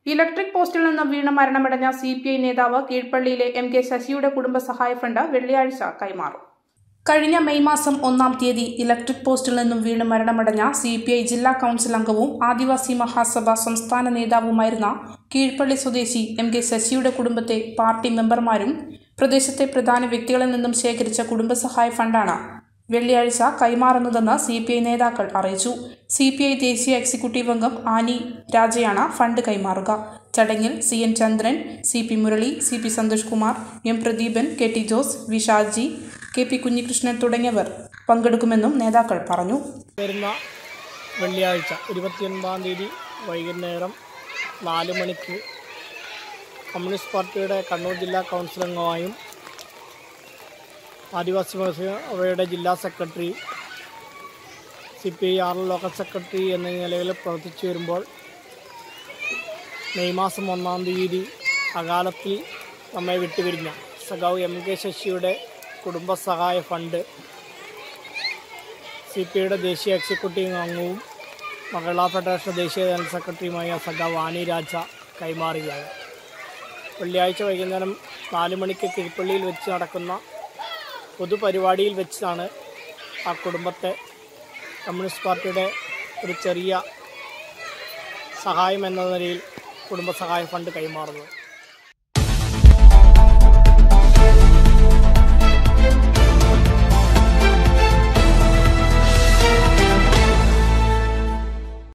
electric പോസ്റ്റിൽ നിന്ന് വീണ് മരണമടഞ്ഞ സി പി ഐ നേതാവ് കീഴ്പള്ളിയിലെ എം കെ ശശിയുടെ കുടുംബസഹായ ഫണ്ട് വെള്ളിയാഴ്ച കൈമാറും കഴിഞ്ഞ മെയ് മാസം ഒന്നാം തീയതി ഇലക്ട്രിക് പോസ്റ്റിൽ നിന്നും വീണ് മരണമടഞ്ഞ സി പി ഐ ജില്ലാ കൌൺസിൽ അംഗവും ആദിവാസി മഹാസഭ സംസ്ഥാന നേതാവുമായിരുന്ന കീഴ്പള്ളി സ്വദേശി എം കെ ശശിയുടെ കുടുംബത്തെ പാർട്ടി മെമ്പർമാരും പ്രദേശത്തെ പ്രധാന വ്യക്തികളിൽ നിന്നും ശേഖരിച്ച കുടുംബസഹായ ഫണ്ടാണ് വെള്ളിയാഴ്ച കൈമാറുന്നതെന്ന് സി പി ഐ നേതാക്കൾ അറിയിച്ചു സി പി ഐ ദേശീയ എക്സിക്യൂട്ടീവ് അംഗം ആനി രാജയാണ് ഫണ്ട് കൈമാറുക ചടങ്ങിൽ C N Chandran C P Murali C P Santhosh Kumar M Pradeepan K T Jose Vishaji K P Kunhikrishnan തുടങ്ങിയവർ പങ്കെടുക്കുമെന്നും നേതാക്കൾ പറഞ്ഞു വരുന്ന വെള്ളിയാഴ്ച ഇരുപത്തിയൊൻപതാം തീയതി വൈകുന്നേരം നാല് മണിക്ക് കമ്മ്യൂണിസ്റ്റ് പാർട്ടിയുടെ കണ്ണൂർ ജില്ലാ കൗൺസിൽ അംഗമായും ആദിവാസി സഭയുടെ ജില്ലാ secretary C P I R local secretary എന്ന നിലയിൽ പ്രവർത്തിച്ചു വരുമ്പോൾ മെയ് മാസം ഒന്നാം തീയതി അകാലത്തിൽ നമ്മെ വിട്ടുപിരിഞ്ഞ സഖാവ് എം കെ ശശിയുടെ കുടുംബസഹായ ഫണ്ട് സി പി ഐയുടെ ദേശീയ എക്സിക്യൂട്ടീവ് അംഗവും മഹിളാ ഫെഡറേഷൻ ദേശീയ ജനറൽ സെക്രട്ടറിയുമായ സഖാ വാണി രാജ കൈമാറുകയാണ് വെള്ളിയാഴ്ച വൈകുന്നേരം നാല് മണിക്ക് കിഴിപ്പള്ളിയിൽ വെച്ച് നടക്കുന്ന പൊതുപരിപാടിയിൽ വെച്ചാണ് ആ കുടുംബത്തെ കമ്മ്യൂണിസ്റ്റ് പാർട്ടിയുടെ ഒരു ചെറിയ സഹായം എന്ന നിലയിൽ കുടുംബസഹായ ഫണ്ട് കൈമാറുന്നത്